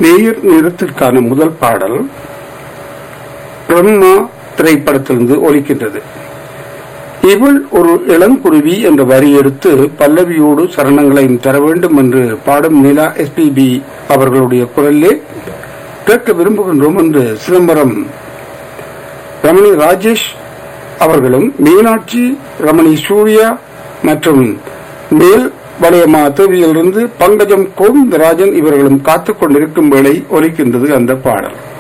நேயர் நிறத்திற்கான முதல் பாடல் பிரம்மா திரைப்படத்திலிருந்து ஒலிக்கின்றது இவள் ஒரு இளங்குருவி என்ற வரி எடுத்து பல்லவியோடு சரணங்களையும் தர வேண்டும் என்று பாடும் நிலா எஸ்பிபி அவர்களுடைய குரலிலே கேட்க விரும்புகின்றோம் என்று சிதம்பரம் ரமணி ராஜேஷ் அவர்களும் மீனாட்சி ரமணி சூர்யா மற்றும் மேல் வளையமா தேவியிலிருந்து பங்கஜம் கோவிந்தராஜன் இவர்களும் காத்துக் கொண்டிருக்கும் வேளை ஒலிக்கின்றது அந்த பாடல்